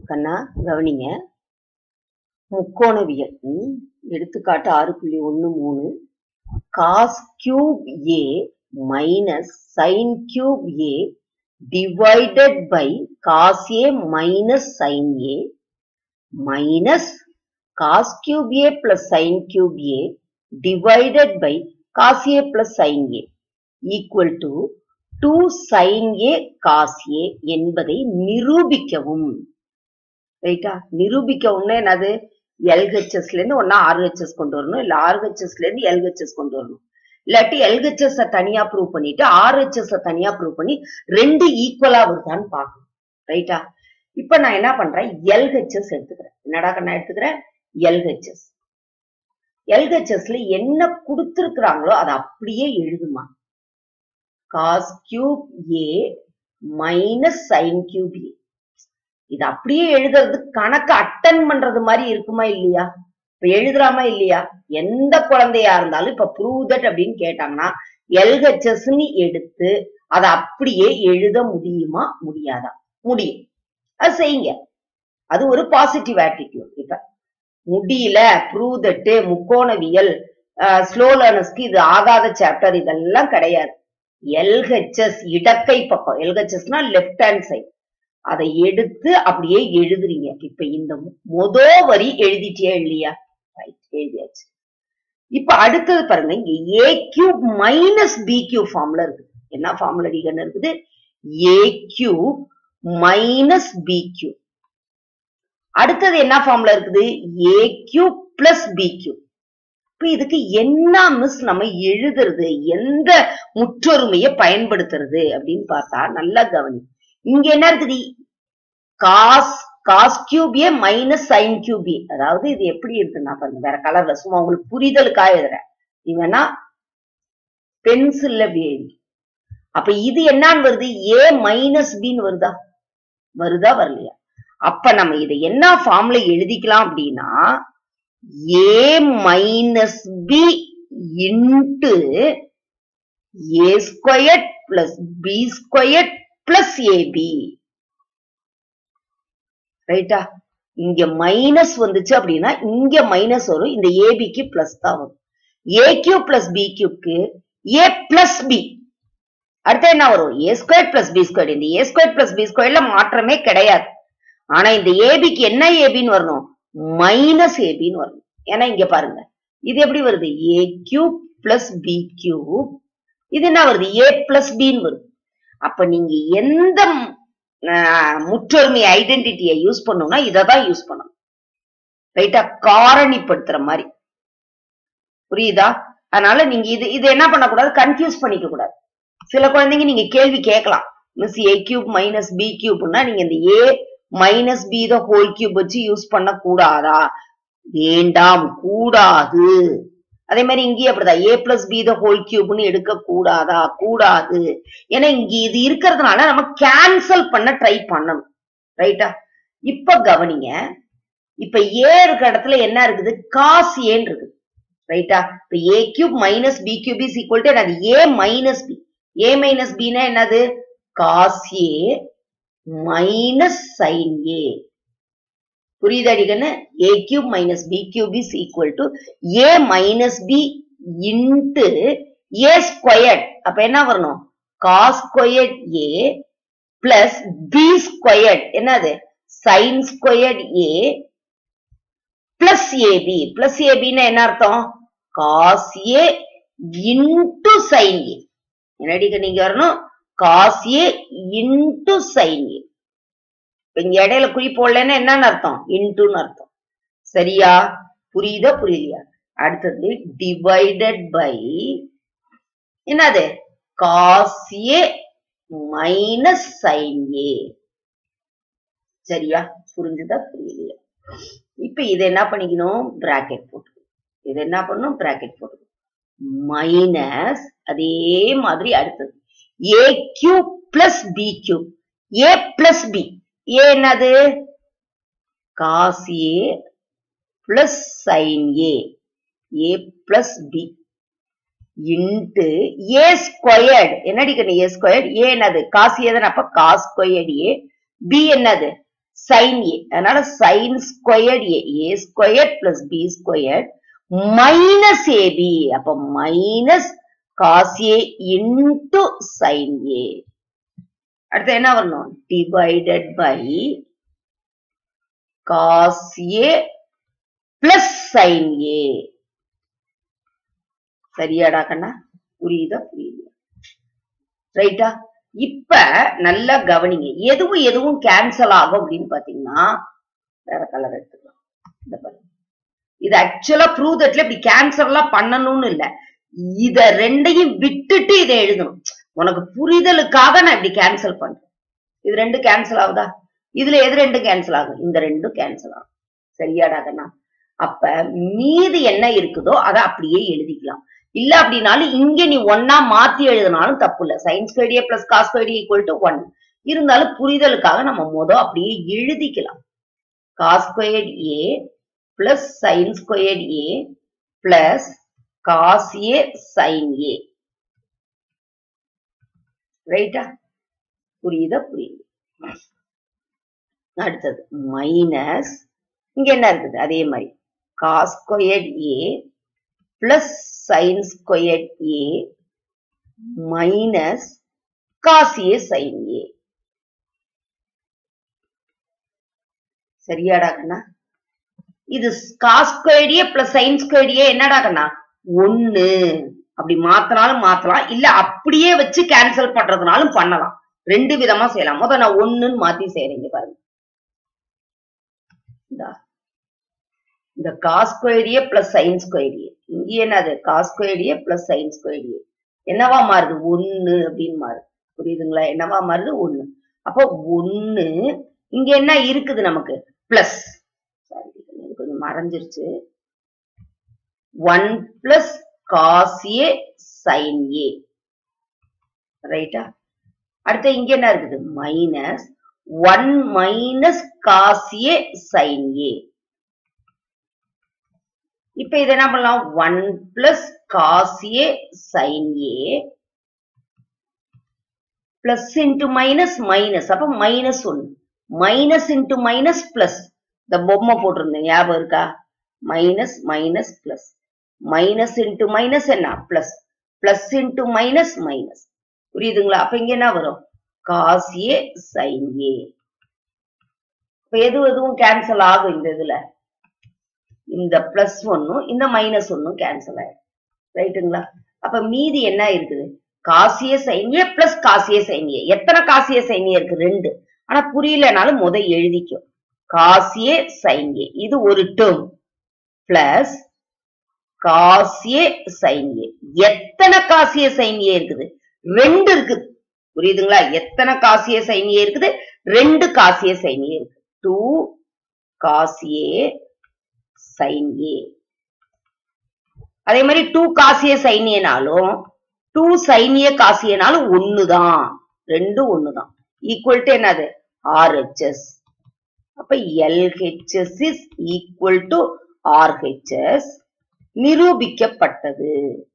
கண்ணா கவனிங்க முக்கோணவியல் ம், எடுத்துக்காட்டு ஆறு புள்ளி ஒண்ணு மூணு cos cube A minus sine cube A divided by cos A minus sine A minus cos cube A plus sine cube A divided by cos A plus sine A equal to two sine A cos A என்பதை நிரூபிக்கவும் ரைட்டா நிரூபிக்கவும்னா என்னது எல்ஹெச்எஸ்ல இருந்து ஒன்னா RHS கொண்டு வரணும் இல்ல ஆர்ஹெச்எஸ்ல இருந்து எல்ஹெச்எஸ் கொண்டு வரணும் இல்லாட்டி எல்ஹெச்எஸ் தனியா ப்ரூவ் பண்ணிட்டு ஆர்ஹெச்எஸ் தனியா ப்ரூவ் பண்ணி ரெண்டு ஈக்குவலா வருதான்னு பார்க்கணும் ரைட்டா இப்ப நான் என்ன பண்றேன் எல்ஹெச்எஸ் எடுத்துக்கிறேன் என்னடா கண்ணா எடுத்துக்கிறேன் எல்ஹெச்எஸ் எல்ஹெச்எஸ்ல என்ன கொடுத்திருக்கிறாங்களோ அதை அப்படியே எழுதுமா cos cube A minus sine cube A இது அப்படியே எழுதுறது கணக்கு அட்டன் பண்றது மாதிரி இருக்குமா இல்லையா இப்ப எழுதுறாமா இல்லையா எந்த குழந்தையா இருந்தாலும் இப்ப ப்ரூவ் தட் அப்படின்னு கேட்டாங்கன்னா எல்ஹெச்எஸ்ன்னு எடுத்து அதை அப்படியே எழுத முடியுமா முடியாதா முடியும் அது செய்யுங்க அது ஒரு பாசிட்டிவ் ஆட்டிடியூட் இப்ப முடியல ப்ரூவ் தட்டு முக்கோணவியல் ஸ்லோ லேர்னர்ஸ்க்கு இது ஆகாத சாப்டர் இதெல்லாம் கிடையாது எல்ஹெச்எஸ் இடக்கை பக்கம் எல்ஹெச்எஸ்னா லெஃப்ட் ஹேண்ட் சைடு அதை எடுத்து அப்படியே எழுதுறீங்க இப்ப இந்த மொத வரி எழுதிட்டியா இல்லையா ரைட் எழுதியாச்சு இப்ப அடுத்தது பாருங்க இங்க A cube minus B cube ஃபார்ம்ல இருக்கு என்ன ஃபார்முலா டிகன் இருக்குது A cube minus B cube அடுத்தது என்ன ஃபார்ம்ல இருக்குது A cube plus B cube இப்ப இதுக்கு என்ன மிஸ் நம்ம எழுதுறது எந்த முற்றொருமையை பயன்படுத்துறது அப்படின்னு பார்த்தா நல்லா கவனி இங்க என்ன இருக்குது cos cos cube A minus sine cube A அதாவது இது எப்படி இருக்குன்னா பாருங்க வேற கலர்ல சும்மா உங்களுக்கு புரிதலுக்காக எழுதுறேன் நீ வேணா பென்சில்ல இப்படி எழுதி அப்ப இது என்னன்னு வருது ஏ மைனஸ் பின்னு வருதா வருதா வரலையா அப்ப நம்ம இதை என்ன ஃபார்ம்ல எழுதிக்கலாம் அப்படின்னா A minus B into A square plus B square plus AB ரைட்டா இங்க மைனஸ் வந்துச்சு அப்படின்னா இங்க மைனஸ் வரும் இந்த ஏபிக்கு பிளஸ் தான் வரும் ஏ கியூப் பிளஸ் பி கியூப்க்கு ஏ பிளஸ் பி அடுத்து என்ன வரும் A square plus B square இந்த ஏ ஸ்கொயர் பிளஸ் பி ஸ்கொயர்ல மாற்றமே கிடையாது ஆனா இந்த ஏபிக்கு என்ன ஏபின்னு வரணும் மைனஸ் ஏபின்னு வரணும் ஏன்னா இங்க பாருங்க இது எப்படி வருது A cube plus B cube இது என்ன வருது ஏ பிளஸ் பின்னு வருது அப்ப நீங்க எந்த ஆஹ், முற்றொருமை ஐடென்டிட்டியை யூஸ் பண்ணணும்னா இதை தான் யூஸ் பண்ணணும் ரைட்டா காரணிப்படுத்துற மாதிரி புரியுதா அதனால நீங்க இது இது என்ன பண்ணக்கூடாது கன்ஃபியூஸ் பண்ணிக்க கூடாது சில குழந்தைங்க நீங்க கேள்வி கேட்கலாம் miss A cube minus B கியூப்னா நீங்க இந்த A minus B the whole cube வச்சு யூஸ் பண்ண கூடாதா வேண்டாம் கூடாது அதே மாதிரி இங்கேயும் அப்படிதான் A plus B the whole கியூப்னு எடுக்க கூடாதா கூடாது ஏன்னா இங்க இது இருக்கிறதுனால நம்ம கேன்சல் பண்ண ட்ரை பண்ணணும் ரைட்டா இப்ப கவனிங்க இப்ப ஏ இருக்கிற இடத்துல என்ன இருக்குது காஸ் ஏன்னு இருக்குது ரைட்டா இப்ப A cube minus B cube is equal to என்னது A minus B A minus பின்னா என்னது cos A minus sine A புரியுதா அடிக்கன்னு A cube minus B cube is equal to A minus B into A squared அப்ப என்ன வரணும் cos squared A plus B squared என்னது sine squared A plus AB plus ஏபின்னா என்ன அர்த்தம் cos A into sine A என்னடிக்க நீங்க வரணும் cos A into sine A இப்ப இங்க இடையில குறி போடலன்னா என்னன்னு அர்த்தம் இன்டுன்னு அர்த்தம் சரியா புரியுதா புரியலையா அடுத்தது டிவைடட் பை என்னது cos A minus sine A சரியா புரிஞ்சுதா புரியலையா இப்ப இதை என்ன பண்ணிக்கணும் பிராக்கெட் போட்டுக்கணும் இது என்ன பண்ணணும் பிராக்கெட் போட்டுக்கணும் மைனஸ் அதே மாதிரி அடுத்தது A cube plus B cube A plus B A என்னது cos A plus sine A A plus B into A squared என்னடி கண்ணு ஏ ஸ்கொயர்ட் ஏ என்னது காஸ் ஏ தானே அப்ப காஸ் ஸ்கொயர்ட் ஏ பி என்னது சைன் ஏ அதனால sine squared A A squared plus B squared minus AB அப்ப minus cos A into sine A அடுத்து என்ன வரணும் divided by cos A plus sine A சரியாடா கண்ணா புரியுதா புரியுது ரைட்டா இப்ப நல்லா கவனிங்க எதுவும் எதுவும் கேன்சல் ஆகும் அப்படின்னு பாத்தீங்கன்னா வேற கலர் எடுத்துக்கலாம் இந்த பாருங்க இது ஆக்சுவலா ப்ரூவ் தட்ல இப்படி கேன்சல் எல்லாம் பண்ணணும்னு இல்ல இத ரெண்டையும் விட்டுட்டு இதை எழுதணும் உனக்கு புரிதலுக்காக நான் இப்படி கேன்சல் பண்றேன் இது ரெண்டு கேன்சல் ஆகுதா இதுல எது ரெண்டு கேன்சல் ஆகும் இந்த ரெண்டும் கேன்சல் ஆகும் சரியாடா கண்ணா அப்ப மீதி என்ன இருக்குதோ அதை அப்படியே எழுதிக்கலாம் இல்ல அப்படின்னாலும் இங்க நீ ஒன்னா மாத்தி எழுதினாலும் தப்பு இல்ல sine square plus cos square equal to one இருந்தாலும் புரிதலுக்காக நம்ம முத அப்படியே எழுதிக்கலாம் cos square A plus sine square A plus cos A sine A ரைட்டா புரியுதா புரியுது அடுத்தது மைனஸ் இங்க என்ன இருக்குது அதே மாதிரி cos square A plus sine square A minus cos A sine A சரியாடா கண்ணா இது cos square A plus sine square A என்னடா கண்ணா ஒன்னு அப்படி மாத்தினாலும் மாத்தலாம் இல்ல அப்படியே வச்சு கேன்சல் பண்றதுனாலும் பண்ணலாம் ரெண்டு விதமா செய்யலாம் முதல்ல நான் ஒண்ணுன்னு மாத்தி செய்யறீங்க பாருங்க இந்தா. இந்த cos square plus sine square இங்க என்னது cos square plus sine square என்னவா மாறுது ஒன்னு அப்படின்னு மாறுது புரியுதுங்களா என்னவா மாறுது ஒன்னு அப்போ ஒன்னு இங்க என்ன இருக்குது நமக்கு பிளஸ் கொஞ்சம் மறைஞ்சிருச்சு one plus cos A sine A ரைட்டா அடுத்து இங்க என்ன இருக்குது minus one minus cos A sine A இப்ப இதை என்ன பண்ணலாம் one plus cos A sine A plus into minus minus அப்ப மைனஸ் ஒன்னு மைனஸ் இன்டு மைனஸ் பிளஸ் இந்த பொம்மை போட்டிருந்தேன் ஞாபகம் இருக்கா minus minus plus minus into minus என்ன plus plus into minus minus புரியுதுங்களா அப்ப இங்க என்ன வரும் காஸ் ஏ சைன் ஏ இப்ப எது எதுவும் கேன்சல் ஆகும் இந்த இதுல இந்த பிளஸ் ஒன்னும் இந்த மைனஸ் ஒன்னும் கேன்சல் ஆயிடும் ரைட்டுங்களா அப்ப மீதி என்ன இருக்குது cos A sine A plus cos A sine A எத்தனை காசிய சைன் ஏ இருக்கு ரெண்டு ஆனா புரியலனாலும் முத எழுதிக்கும் காசிய சைன் ஏ இது ஒரு term plus cos A sine A எத்தனை காசிய சைன் ஏ இருக்குது ரெண்டு இருக்குது புரியுதுங்களா எத்தனை காசிய சைன் ஏ இருக்குது ரெண்டு காசிய சைன் ஏ இருக்கு டூ காசியே சைன் ஏ அதே மாதிரி டூ காசிய சைன் ஏனாலும் டூ சைன் ஏ காசியனாலும் ஒண்ணுதான் ரெண்டும் ஒண்ணுதான் ஈக்குவல் டு என்னது ஆர்ஹெச்எஸ் அப்ப LHS is equal to RHS நிரூபிக்கப்பட்டது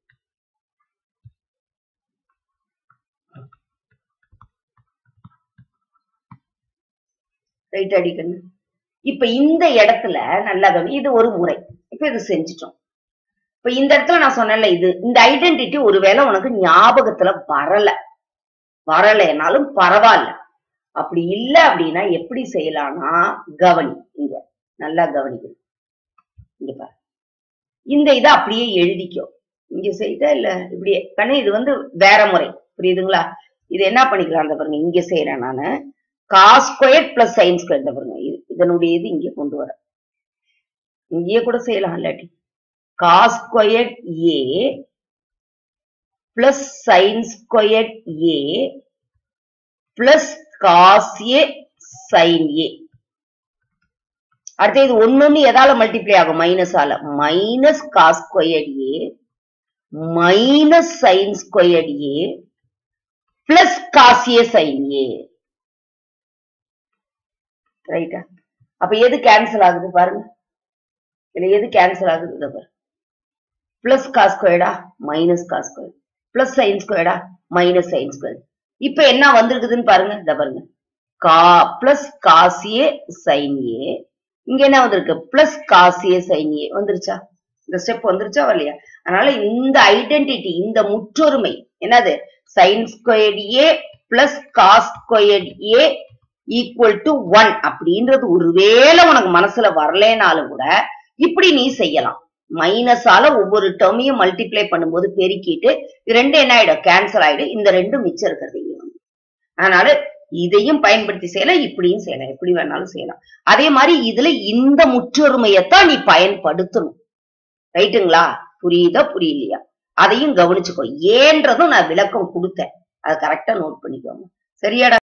ரைட் அடிக்கணும் இப்ப இந்த இடத்துல நல்லா கவனி இது ஒரு முறை இப்ப இது செஞ்சுட்டோம் இப்ப இந்த இடத்துல நான் சொன்னேன்ல இது இந்த ஐடென்டிட்டி ஒருவேளை உனக்கு ஞாபகத்துல வரல வரலைனாலும் பரவாயில்ல அப்படி இல்ல அப்படின்னா எப்படி செய்யலாம்னா கவனி இங்க நல்லா கவனிக்கணும் இங்க பாரு இந்த இதை அப்படியே எழுதிக்கோ இங்க செய்தா இல்ல இப்படியே கண்ணு இது வந்து வேற முறை புரியுதுங்களா இது என்ன பண்ணிக்கலாம் அந்த பாருங்க இங்க செய்யறேன் நானு cos square plus sine square பாருங்க இது இதனுடைய இது இங்கே கொண்டு வர இங்கேயே கூட செய்யலாம் இல்லாட்டி cos square A plus sine square A plus cos A sine A அடுத்து இது ஒண்ணுன்னு எதால மல்டிப்ளை ஆகும் மைனஸ் ஆல minus cos square A minus sine square A plus cos A sine A ரைட்டா அப்ப எது கேன்சல் ஆகுது பாருங்க இதுல எது கேன்சல் ஆகுது இதை பாரு பிளஸ் காஸ் ஸ்கொயர்டா minus cos square plus sine ஸ்கொயர்டா மைனஸ் சைன் ஸ்கொயர் இப்ப என்ன வந்திருக்குதுன்னு பாருங்க இத பாருங்க கா பிளஸ் காசியே சைன் ஏ இங்க என்ன வந்திருக்கு பிளஸ் காசியே சைன் ஏ வந்துருச்சா இந்த ஸ்டெப் வந்துருச்சா வரலையா அதனால இந்த ஐடென்டிட்டி இந்த முற்றொருமை என்னது sine squared A plus cos squared A equal to one அப்படின்றது ஒருவேளை உனக்கு மனசுல வரலனாலும் கூட இப்படி நீ செய்யலாம் மைனஸால ஒவ்வொரு டேர்மையும் மல்டிப்ளை பண்ணும்போது பெருக்கிட்டு இது ரெண்டு என்ன ஆயிடும் கேன்சல் ஆயிடும் இந்த ரெண்டு மிச்சம் இருக்கிறது இங்க வந்து அதனால இதையும் பயன்படுத்தி செய்யலாம் இப்படியும் செய்யலாம் எப்படி வேணாலும் செய்யலாம் அதே மாதிரி இதுல இந்த முற்றொருமையத்தான் நீ பயன்படுத்தணும் ரைட்டுங்களா புரியுதா புரியலையா அதையும் கவனிச்சுக்கோ ஏன்றதும் நான் விளக்கம் கொடுத்தேன் அதை கரெக்டா நோட் பண்ணிக்கோங்க சரியாடா